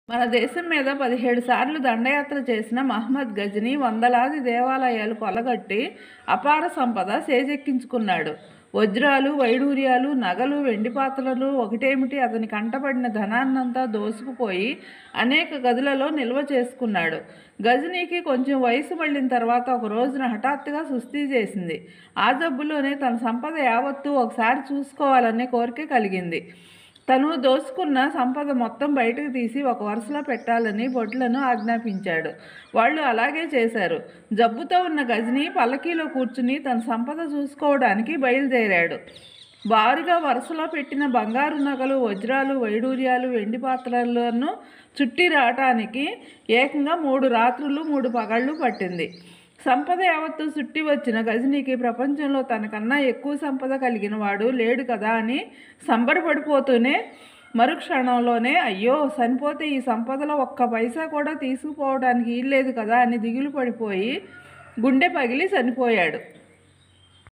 మన దేశం మీద పదిహేడు సార్లు దండయాత్ర చేసిన మహమ్మద్ గజని వందలాది దేవాలయాలు కొలగట్టి అపార సంపద చేజెక్కించుకున్నాడు వజ్రాలు వైడూర్యాలు నగలు వెండి పాత్రలు ఒకటేమిటి అతని కంటపడిన ధనాన్నంతా దోసుకుపోయి అనేక గదులలో నిల్వ చేసుకున్నాడు గజనీకి కొంచెం వయసు మళ్ళిన తర్వాత ఒక రోజున హఠాత్తుగా సుస్థి చేసింది ఆ జబ్బులోనే తన సంపద యావత్తూ ఒకసారి చూసుకోవాలనే కోరిక కలిగింది తను దోసుకున్న సంపద మొత్తం బయటకు తీసి ఒక వరుసలో పెట్టాలని బొడ్లను ఆజ్ఞాపించాడు వాళ్ళు అలాగే చేశారు జబ్బుతో ఉన్న గజని పల్లకీలో కూర్చుని తన సంపద చూసుకోవడానికి బయలుదేరాడు బారుగా వరుసలో పెట్టిన బంగారు నగలు వజ్రాలు వైడూర్యాలు వెండి పాత్రలను చుట్టి రావటానికి ఏకంగా మూడు రాత్రులు మూడు పగళ్ళు పట్టింది సంపద యావత్తు చుట్టి వచ్చిన గజనీకి ప్రపంచంలో తనకన్నా ఎక్కువ సంపద కలిగిన వాడు లేడు కదా అని సంబరపడిపోతూనే మరుక్షణంలోనే అయ్యో చనిపోతే ఈ సంపదలో ఒక్క పైసా కూడా తీసుకుపోవడానికి వీల్లేదు కదా అని దిగులు పడిపోయి గుండె పగిలి చనిపోయాడు